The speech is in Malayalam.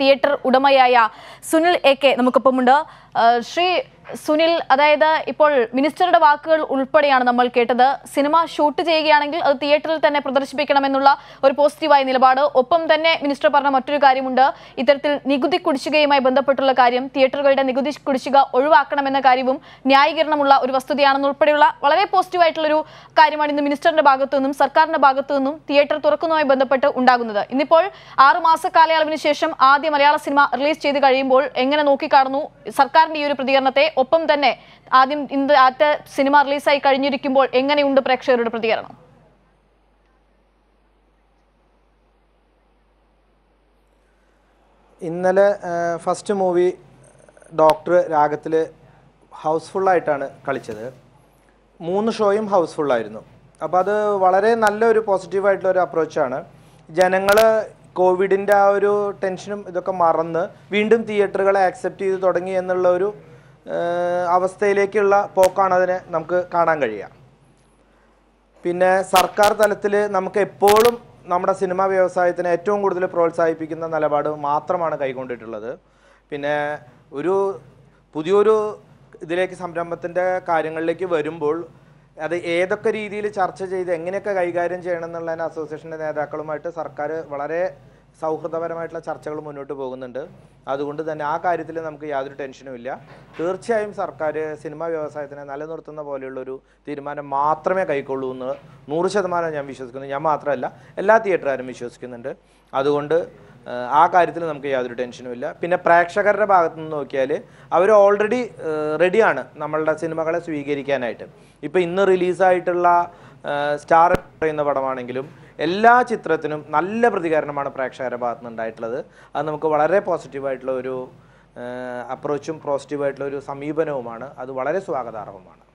തിയേറ്റർ ഉടമയായ സുനിൽ എ കെ നമുക്കൊപ്പമുണ്ട് ആ, ശ്രീ സുനിൽ അതായത് ഇപ്പോൾ മിനിസ്റ്ററുടെ വാക്കുകൾ ഉൾപ്പെടെയാണ് നമ്മൾ കേട്ടത് സിനിമ ഷൂട്ട് ചെയ്യുകയാണെങ്കിൽ അത് തിയേറ്ററിൽ തന്നെ പ്രദർശിപ്പിക്കണമെന്നുള്ള ഒരു പോസിറ്റീവായ നിലപാട് ഒപ്പം തന്നെ മിനിസ്റ്റർ പറഞ്ഞ മറ്റൊരു കാര്യമുണ്ട് ഇത്തരത്തിൽ നികുതി കുടിശ്ശികയുമായി ബന്ധപ്പെട്ടുള്ള കാര്യം തിയേറ്ററുകളുടെ നികുതി കുടിശ്ശിക ഒഴിവാക്കണമെന്ന കാര്യവും ന്യായീകരണമുള്ള ഒരു വസ്തുതയാണെന്നുൾപ്പെടെയുള്ള വളരെ പോസിറ്റീവായിട്ടുള്ളൊരു കാര്യമാണ് ഇന്ന് മിനിസ്റ്ററിന്റെ ഭാഗത്തു നിന്നും സർക്കാരിന്റെ ഭാഗത്തു നിന്നും തിയേറ്റർ തുറക്കുന്നതുമായി ബന്ധപ്പെട്ട് ഉണ്ടാകുന്നത് ഇന്നിപ്പോൾ ആറ് മാസ കാലയളവിന് ശേഷം ആദ്യ മലയാള സിനിമ റിലീസ് ചെയ്ത് കഴിയുമ്പോൾ എങ്ങനെ നോക്കിക്കാണുന്നു സർക്കാരിന്റെ ഈ ഒരു പ്രതികരണത്തെ ഒപ്പം തന്നെ ആദ്യം ഇന്ന് ആദ്യത്തെ സിനിമ റിലീസായി കഴിഞ്ഞിരിക്കുമ്പോൾ എങ്ങനെയുണ്ട് പ്രേക്ഷകരുടെ പ്രതികരണം ഇന്നലെ ഫസ്റ്റ് മൂവി ഡോക്ടർ രാഗത്തിൽ ഹൗസ്ഫുള്ളായിട്ടാണ് കളിച്ചത് മൂന്ന് ഷോയും ഹൗസ്ഫുള്ളായിരുന്നു അപ്പോൾ അത് വളരെ നല്ലൊരു പോസിറ്റീവായിട്ടുള്ള ഒരു അപ്രോച്ചാണ് ജനങ്ങൾ കോവിഡിൻ്റെ ആ ഒരു ടെൻഷനും ഇതൊക്കെ മറന്ന് വീണ്ടും തിയേറ്ററുകളെ ആക്സെപ്റ്റ് ചെയ്ത് തുടങ്ങി എന്നുള്ള ഒരു ഏഹ്, അവസ്ഥയിലേക്കുള്ള പോക്കാണ് അതിനെ നമുക്ക് കാണാൻ കഴിയുക പിന്നെ സർക്കാർ തലത്തിൽ നമുക്ക് എപ്പോഴും നമ്മുടെ സിനിമാ വ്യവസായത്തിനെ ഏറ്റവും കൂടുതൽ പ്രോത്സാഹിപ്പിക്കുന്ന നിലപാട് മാത്രമാണ് കൈക്കൊണ്ടിട്ടുള്ളത് പിന്നെ ഒരു പുതിയൊരു ഇതിലേക്ക് സംരംഭത്തിൻ്റെ കാര്യങ്ങളിലേക്ക് വരുമ്പോൾ അത് ഏതൊക്കെ രീതിയിൽ ചർച്ച ചെയ്ത് എങ്ങനെയൊക്കെ കൈകാര്യം ചെയ്യണം എന്നുള്ളതിന് അസോസിയേഷൻ്റെ നേതാക്കളുമായിട്ട് സർക്കാർ വളരെ സൗഹൃദപരമായിട്ടുള്ള ചർച്ചകൾ മുന്നോട്ട് പോകുന്നുണ്ട് അതുകൊണ്ട് തന്നെ ആ കാര്യത്തിൽ നമുക്ക് യാതൊരു ടെൻഷനും ഇല്ല തീർച്ചയായും സർക്കാർ സിനിമാ വ്യവസായത്തിനെ നിലനിർത്തുന്ന പോലെയുള്ളൊരു തീരുമാനം മാത്രമേ കൈക്കൊള്ളൂ എന്ന് നൂറ് ശതമാനം ഞാൻ വിശ്വസിക്കുന്നു ഞാൻ മാത്രമല്ല എല്ലാ തിയേറ്ററുകാരും വിശ്വസിക്കുന്നുണ്ട് അതുകൊണ്ട് ഏഹ്, ആ കാര്യത്തിൽ നമുക്ക് യാതൊരു ടെൻഷനും ഇല്ല പിന്നെ പ്രേക്ഷകരുടെ ഭാഗത്ത് നിന്ന് നോക്കിയാൽ അവർ ഓൾറെഡി റെഡിയാണ് നമ്മളുടെ സിനിമകളെ സ്വീകരിക്കാനായിട്ട് ഇപ്പോൾ ഇന്ന് റിലീസായിട്ടുള്ള സ്റ്റാർ പറയുന്ന പടമാണെങ്കിലും എല്ലാ ചിത്രത്തിനും നല്ല പ്രതികരണമാണ് പ്രേക്ഷകരുടെ ഭാഗത്ത് നിന്ന് ഉണ്ടായിട്ടുള്ളത് അത് നമുക്ക് വളരെ പോസിറ്റീവായിട്ടുള്ള ഒരു അപ്രോച്ചും പോസിറ്റീവായിട്ടുള്ള ഒരു സമീപനവുമാണ് അത് വളരെ സ്വാഗതാർഹമാണ്